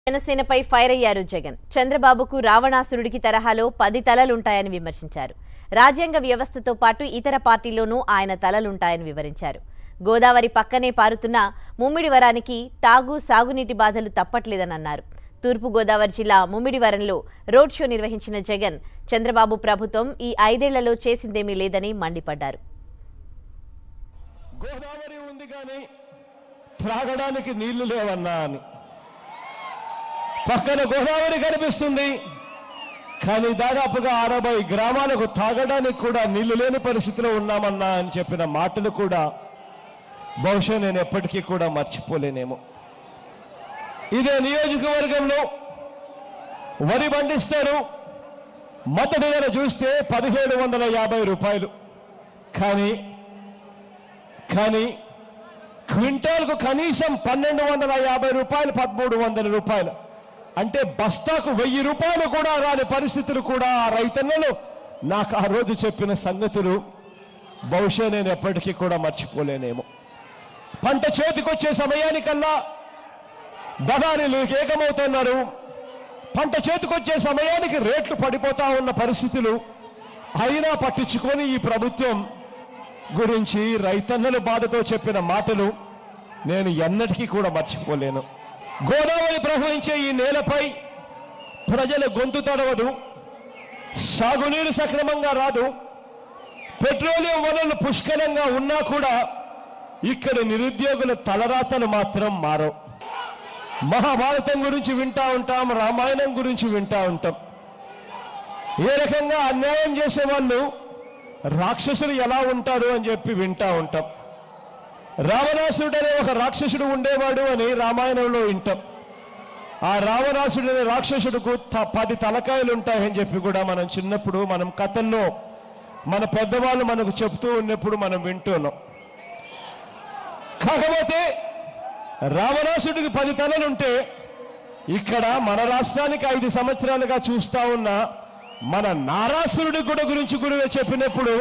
జనసేనపై fire అయ్యారు జగన్ చంద్రబాబుకు రావణాసురుడికి తరహాలో పది తలలుంటాయని విమర్శించారు రాజ్యాంగ వ్యవస్థతో పాటు ఇతర పార్టీల్లోనూ ఆయన తలలుంటాయని వివరించారు గోదావరి పక్కనే పారుతున్న ముమ్మిడివరానికి తాగు సాగునీటి బాధలు తప్పట్లేదని అన్నారు తూర్పు గోదావరి జిల్లా ముమ్మిడివరంలో రోడ్ షో నిర్వహించిన జగన్ చంద్రబాబు ప్రభుత్వం ఈ ఐదేళ్లలో చేసిందేమీ లేదని మండిపడ్డారు గోదావరి ఉంది కానీ త్రాగడానికి నీళ్లు లేవన్నా అని పక్కన గోదావరి కనిపిస్తుంది కానీ దాదాపుగా అరవై గ్రామాలకు తాగడానికి కూడా నీళ్లు లేని పరిస్థితిలో ఉన్నామన్నా అని చెప్పిన మాటలు కూడా బహుశా నేను ఎప్పటికీ కూడా మర్చిపోలేనేమో ఇదే నియోజకవర్గంలో వరి పండిస్తారు మొదటి నెల చూస్తే పదిహేడు వందల యాభై రూపాయలు కానీ కానీ క్వింటాల్కు కనీసం పన్నెండు వందల యాభై రూపాయలు పదమూడు వందల రూపాయలు అంటే బస్తాకు వెయ్యి రూపాయలు కూడా రాని పరిస్థితులు కూడా ఆ రైతన్నలు నాకు ఆ రోజు చెప్పిన సంగతులు బహుశా నేను ఎప్పటికీ కూడా మర్చిపోలేనేమో పంట చేతికొచ్చే సమయానికల్లా దళారీలు ఏకమవుతున్నారు పంట చేతికొచ్చే సమయానికి రేట్లు పడిపోతా ఉన్న పరిస్థితులు అయినా పట్టించుకొని ఈ ప్రభుత్వం గురించి రైతన్నల బాధతో చెప్పిన మాటలు నేను ఎన్నటికీ కూడా మర్చిపోలేను గోదావరి ప్రవహించే ఈ నేలపై ప్రజల గొంతు తడవదు సాగునీరు సక్రమంగా రాదు పెట్రోలియం వనరులు పుష్కలంగా ఉన్నా కూడా ఇక్కడ నిరుద్యోగుల తలరాతలు మాత్రం మారవు మహాభారతం గురించి వింటా ఉంటాం రామాయణం గురించి వింటా ఉంటాం ఏ రకంగా అన్యాయం చేసే వాళ్ళు రాక్షసుడు ఎలా ఉంటాడు అని చెప్పి వింటా ఉంటాం రావణాసుడు అనే ఒక రాక్షసుడు ఉండేవాడు అని రామాయణంలో వింటాం ఆ రావణాసుడు అనే రాక్షసుడికు త- పది తలకాయలు ఉంటాయని చెప్పి కూడా మనం చిన్నప్పుడు మనం కథల్లో మన పెద్దవాళ్ళు మనకు చెప్తూ ఉన్నప్పుడు మనం వింటున్నాం కాకపోతే రావణాసుడికి పది తలలుంటే ఇక్కడ మన రాష్ట్రానికి ఐదు సంవత్సరాలుగా చూస్తా ఉన్న మన నారాసురుడి కూడా గురించి గురువే చెప్పినప్పుడు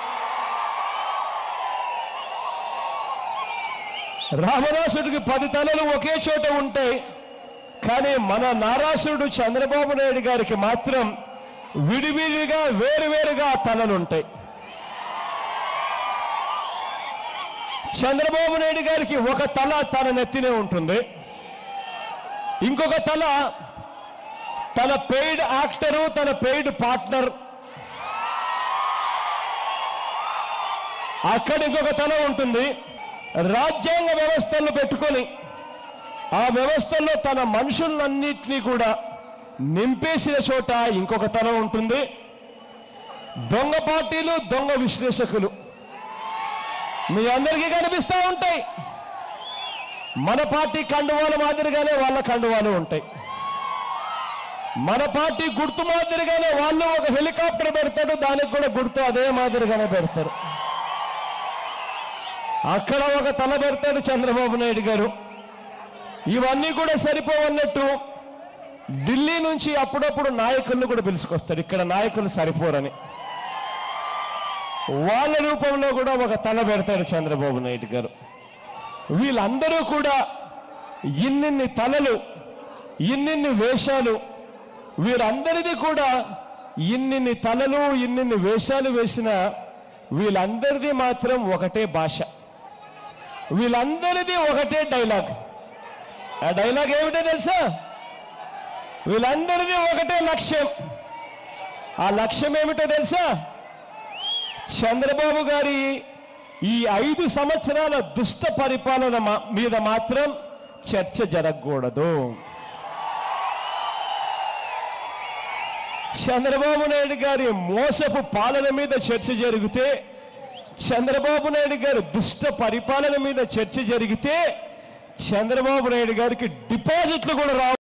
రావణాసుడికి పది తలలు ఒకే చోట ఉంటాయి కానీ మన నారాసురుడు చంద్రబాబు నాయుడు గారికి మాత్రం విడివిడిగా వేరువేరుగా తలలుంటాయి చంద్రబాబు నాయుడు గారికి ఒక తల తన నెత్తినే ఉంటుంది ఇంకొక తల తన పెయిడ్ యాక్టరు తన పెయిడ్ పార్ట్నర్ అక్కడ ఇంకొక తల ఉంటుంది రాజ్యాంగ వ్యవస్థలను పెట్టుకొని ఆ వ్యవస్థల్లో తన మనుషులన్నింటినీ కూడా నింపేసిన చోట ఇంకొక తల ఉంటుంది దొంగ పార్టీలు దొంగ విశ్లేషకులు మీ అందరికీ కనిపిస్తూ ఉంటాయి మన పార్టీ కండువాల మాదిరిగానే వాళ్ళ కండువాలు ఉంటాయి మన పార్టీ గుర్తు మాదిరిగానే వాళ్ళు ఒక హెలికాప్టర్ పెడతాడు దానికి కూడా గుర్తు అదే మాదిరిగానే పెడతారు అక్కడ ఒక తల పెడతాడు చంద్రబాబు నాయుడు గారు ఇవన్నీ కూడా సరిపోవన్నట్టు ఢిల్లీ నుంచి అప్పుడప్పుడు నాయకులను కూడా పిలుచుకొస్తాడు ఇక్కడ నాయకులు సరిపోరని వాళ్ళ రూపంలో కూడా ఒక తల పెడతాడు చంద్రబాబు నాయుడు గారు వీళ్ళందరూ కూడా ఇన్నిన్ని తలలు ఇన్నిన్ని వేషాలు వీరందరిది కూడా ఇన్నిన్ని తలలు ఇన్నిన్ని వేషాలు వేసిన వీళ్ళందరిది మాత్రం ఒకటే భాష వీళ్ళందరిది ఒకటే డైలాగ్ ఆ డైలాగ్ ఏమిటో తెలుసా వీళ్ళందరిది ఒకటే లక్ష్యం ఆ లక్ష్యం ఏమిటో తెలుసా చంద్రబాబు గారి ఈ ఐదు సంవత్సరాల దుష్ట పరిపాలన మా- మీద మాత్రం చర్చ జరగకూడదు చంద్రబాబు నాయుడు గారి మోసపు పాలన మీద చర్చ జరిగితే చంద్రబాబు నాయుడు గారి దుష్ట పరిపాలన మీద చర్చ జరిగితే చంద్రబాబు నాయుడు గారికి డిపాజిట్లు కూడా రావు